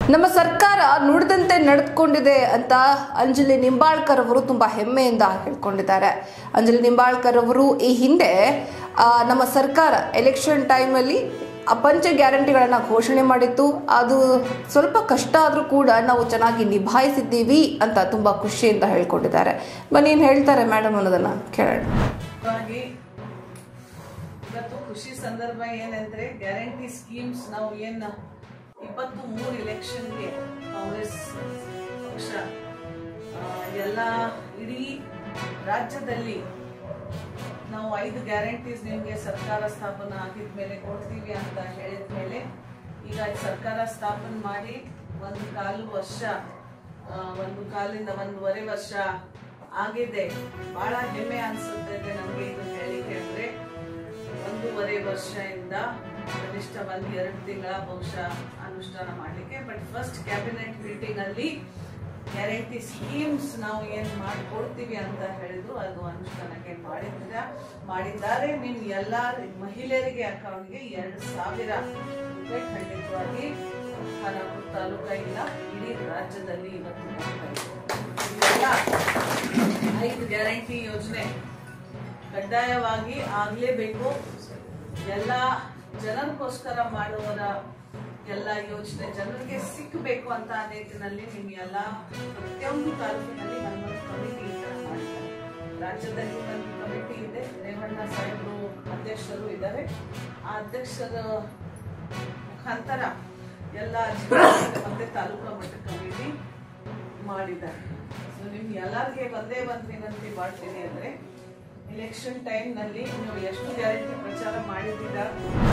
ನಮ್ಮ ಸರ್ಕಾರ ನುಡಿದಂತೆ ನಡೆದುಕೊಂಡಿದೆ ಅಂತ ಅಂಜಲಿ ನಿಂಬಾಳ್ಕರ್ ಅವರು ತುಂಬಾ ಹೆಮ್ಮೆಯಿಂದ ಹೇಳ್ಕೊಂಡಿದ್ದಾರೆ ಅಂಜಲಿ ನಿಂಬಾಳ್ಕರ್ ಅವರು ಈ ಹಿಂದೆ ಆ, ನಮ್ಮ ಸರ್ಕಾರ ಎಲೆಕ್ಷನ್ ಟೈಮಲ್ಲಿ ಆ ಪಂಚ ಗ್ಯಾರಂಟಿಗಳನ್ನು ಘೋಷಣೆ ಮಾಡಿತ್ತು ಅದು ಸ್ವಲ್ಪ ಕಷ್ಟ ಆದರೂ ಕೂಡ ನಾವು ಚೆನ್ನಾಗಿ ನಿಭಾಯಿಸಿದ್ದೀವಿ ಅಂತ ತುಂಬಾ ಖುಷಿಯಿಂದ ಹೇಳ್ಕೊಂಡಿದ್ದಾರೆ ಬನ್ನಿ ಏನು ಹೇಳ್ತಾರೆ ಮೇಡಮ್ ಅನ್ನೋದನ್ನ ಕೇಳೋಣ ಮುಖ್ಯವಾಗಿ ಇವತ್ತು ಖುಷಿ ಸಂದರ್ಭ ಏನಂದ್ರೆ ಗ್ಯಾರಂಟಿ ಸ್ಕೀಮ್ಸ್ ನಾವು ಏನ್ ಇಪ್ಪತ್ತು ಮೂರು ಇಲೆಕ್ಷನ್ಗೆ ಕಾಂಗ್ರೆಸ್ ಪಕ್ಷ ಆ, ಎಲ್ಲ ಇಡೀ ರಾಜ್ಯದಲ್ಲಿ ನಾವು ಐದು ಗ್ಯಾರಂಟೀಸ್ ನಿಮಗೆ ಸರ್ಕಾರ ಸ್ಥಾಪನೆ ಆಗಿದ ಮೇಲೆ ಕೊಡ್ತೀವಿ ಅಂತ ಹೇಳಿದ ಮೇಲೆ ಈಗ ಸರ್ಕಾರ ಸ್ಥಾಪನೆ ಮಾಡಿ ಒಂದು ಕಾಲು ವರ್ಷ ಆ, ಒಂದು ಕಾಲಿಂದ ಒಂದೂವರೆ ವರ್ಷ ಆಗಿದೆ ಬಹಳ ಹೆಮ್ಮೆ ಅನ್ಸುತ್ತೆ ನಮಗೆ ಇದು ಹೇಳಿಕೆ ಅಂದ್ರೆ ಒಂದೂವರೆ ವರ್ಷದಿಂದ ಕನಿಷ್ಠ ಒಂದು ಎರಡು ತಿಂಗಳ ಬಹುಶಃ ಅನುಷ್ಠಾನ ಮಾಡಲಿಕ್ಕೆ ಬಟ್ ಫಸ್ಟ್ ಕ್ಯಾಬಿನೆಟ್ ಮೀಟಿಂಗ್ ಅಲ್ಲಿ ಗ್ಯಾರಂಟಿ ಸ್ಕೀಮ್ಸ್ ನಾವು ಏನ್ ಮಾಡ್ಕೊಡ್ತೀವಿ ಅಂತ ಹೇಳಿದ್ರು ಅದು ಅನುಷ್ಠಾನಕ್ಕೆ ಮಾಡಿದ್ರ ಮಾಡಿದ್ದಾರೆ ನಿಮ್ ಎಲ್ಲಾ ಮಹಿಳೆಯರಿಗೆ ಅಕೌಂಟ್ಗೆ ಎರಡು ಸಾವಿರ ರೂಪಾಯಿ ಖಂಡಿತವಾಗಿ ಖಾನಾಪುರ ತಾಲೂಕ ಇಲ್ಲ ಇಡೀ ರಾಜ್ಯದಲ್ಲಿ ಇವತ್ತು ಹೋಗ್ತಾ ಇದೆ. ಇದೆಲ್ಲ ಐದು ಗ್ಯಾರಂಟಿ ಯೋಜನೆ ಕಡ್ಡಾಯವಾಗಿ ಆಗ್ಲೇಬೇಕು ಎಲ್ಲ ಜನರಿಗೋಸ್ಕರ ಮಾಡುವರ ಎಲ್ಲ ಯೋಜನೆ ಜನರಿಗೆ ಸಿಕ್ಕಬೇಕು ಅಂತ ಆ ನಿಟ್ಟಿನಲ್ಲಿ ನಿಮ್ಗೆಲ್ಲ ಪ್ರತಿಯೊಂದು ತಾಲೂಕಿನಲ್ಲಿ ನಮ್ಮೊಂದು ಕಮಿಟಿ ಈ ಥರ ಮಾಡಿದ್ದಾರೆ ರಾಜ್ಯದಲ್ಲಿ ಒಂದು ಕಮಿಟಿ ಇದೆ ರೇವಣ್ಣ ಸಾಹೇಬರು ಅಧ್ಯಕ್ಷರು ಇದ್ದಾರೆ ಆ ಅಧ್ಯಕ್ಷರ ಮುಖಾಂತರ ಎಲ್ಲ ಜಿಲ್ಲಾ ಮತ್ತೆ ತಾಲೂಕಾ ಮಟ್ಟ ಕಮಿಟಿ ಮಾಡಿದ್ದಾರೆ ಸೊ ನಿಮ್ಗೆ ಎಲ್ಲರಿಗೆ ಒಂದೇ ಒಂದು ವಿನಂತಿ ಮಾಡ್ತೀನಿ ಅಂದ್ರೆ ಎಲೆಕ್ಷನ್ ಟೈಮ್ ನಲ್ಲಿ ನೀವು ಎಷ್ಟು ಗ್ಯಾರಂಟಿ ಪ್ರಚಾರ ಮಾಡಿದ್ದೀರಾ